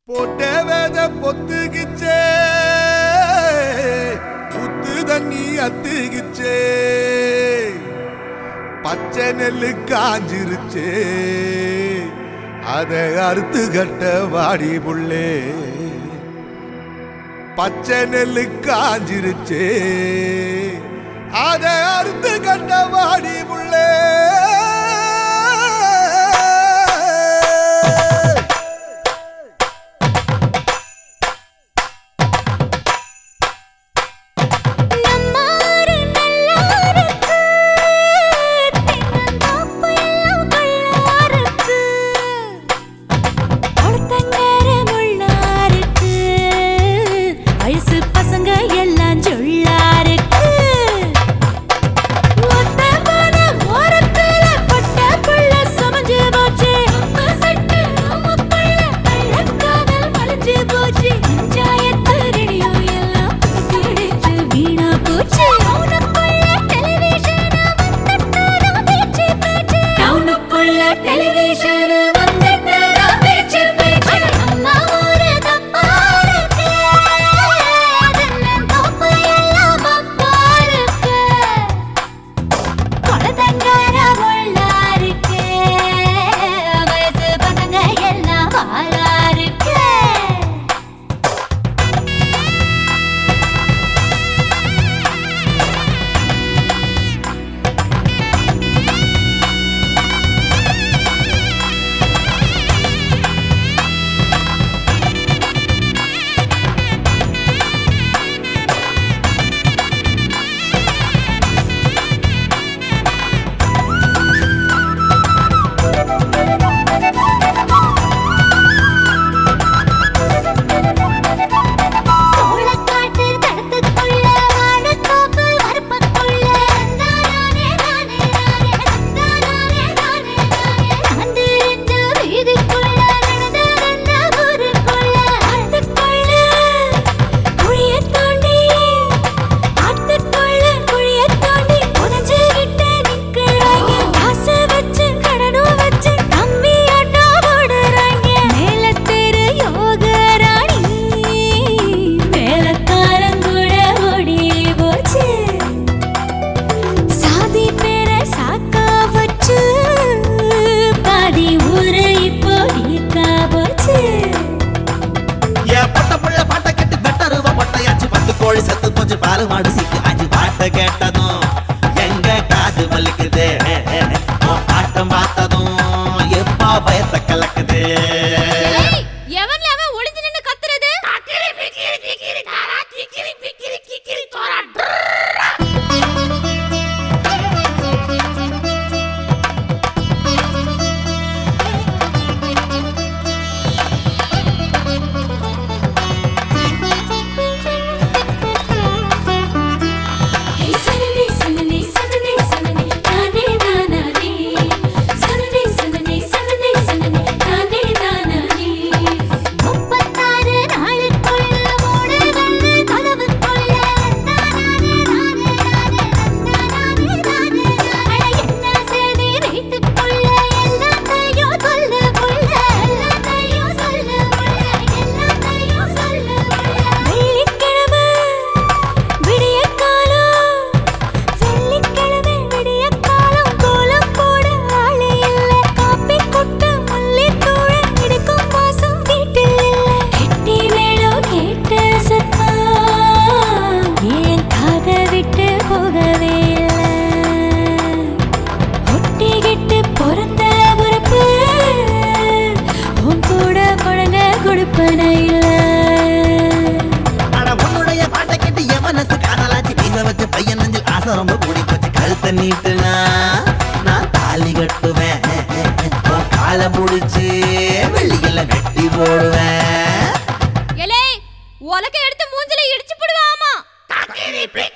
போட்ட வேத பொத்துகிச்சே புத்து தண்ணி அத்துகிச்சே பச்சை நெல்லு காஞ்சிருச்சே அதை அறுத்து கட்ட வாடி புள்ளே பச்சை நெல்லு காஞ்சிருச்சே அதை அறுத்து கட்ட வாடி புள்ளே நம்மாரு நல்லாருக்கு தென்னந்தோப்பு எல்லாம் கள்ளாருக்கு குளத்தங்கர முள்ளாருக்கு வயசு பசங்க எல்லாம் ஜொள்ளாருக்கு ஒத்த மன ஓரத்துல பட்ட புள்ள சமஞ்சு போச்சு சட்டு அம்முக்குள்ள கள்ளக்காதல் மலைஞ்சு போச்சு பஞ்சாயத்து ரேடியோ எல்லாம் கிழிச்சு வீணா போச்சு டவுனுக்குள்ள டெலிவிஷன் வந்துட்டாரா பேச்சு பேச்சு டவுனுக்குள்ள டெலிவிஷன் வந்துட்டாரா பேச்சு பேச்சு அம்மா ஊரு தப்பா இருக்கு அதெல்லாம் தப்பு எல்லாம் அப்பா இருக்கு குளத்தங்கர உள்ளாருக்கு வயசு பசங்க எல்லாம் வாழாருக்கு சோளக்காட்டு தடத்துக்குள்ள வாழைத்தோப்பு வரப்புக்குள்ள நானே நானே நானே நானே நானே நானே நான்கு ரெண்டு வீதிக்குள்ள நடந்து வந்த ஊருக்குள்ள ஆத்துக்குள்ள குழியத் தோண்டி ஆத்துக்குள்ள குழியத் தோண்டி புதைஞ்சுகிட்டு நிக்கிறாங்க காசு வச்சு கடனும் வச்சு நம்பி ஆட்டோ போடுறாங்க மேலத்தெரு யோகராணி மேலக்காரங்கூட ஓடி போச்சு சாதி பேர சாக்கா வச்சு பாதி ஊரு இப்போ நீக்கா போச்சு என் பொட்ட புள்ள பாட்டை கேட்டு பெட்டருவ பொட்டையாச்சு பத்து கோழி செத்து போச்சு பாலு மாடு சீக்கு அஞ்சு பாட்டை கேட்டதும் எங்க காது வலிக்குது உன் ஆட்டம் பார்த்ததும் எப்பா பயத்தை கலக்குது எவன்ல அவன் ஒளிஞ்சு நின்னு கத்துறது Hey, Sunday, Sunday, Sunday, Sunday, நானே நானானே. Sunday, Sunday, Sunday, Sunday, நானே நானானே. முப்பத்தாறு நாளுக்குள்ள மூணு வெள்ளை கதவுக்குள்ள நானே, நானே, நானே, நானே, நானே, நானே. அட, என்ன செய்தி வீட்டுக்குள்ள எல்லாத்தையும் சொல்லு புள்ள, எல்லாத்தையும் சொல்லு புள்ள, எல்லாத்தையும் சொல்லு புள்ள. வெள்ளிக்கிழமை விடியற்காலம் வெள்ளிக்கிழமை விடியற்காலம் கோலம் போட ஆளே இல்ல காப்பி கொட்ட மல்லித்தூள எடுக்கும் வாசம் வீட்டில் இல்ல கெட்டி மேளம் கேட்ட சத்தம் ஏன் காதை விட்டு போகவே இல்ல ஒட்டிக்கிட்டு பிறந்த பொறுப்பு உன் கூட குழந்தை கொடுப்பன இல்ல அட உன்னுடைய பாட்டை கேட்டு என் மனசு காதலாச்சு வீச வச்ச பையன் நெஞ்சில் ஆசை ரொம்ப கூடி போச்சு கழுத்தை நீட்டுனா நான் தாலி கட்டுவேன் உன் காலை முடிச்சு வெள்ளியில வெட்டி போடுவேன் எலே உலக எடுத்து மூஞ்சில இடிச்சு போடுவாமா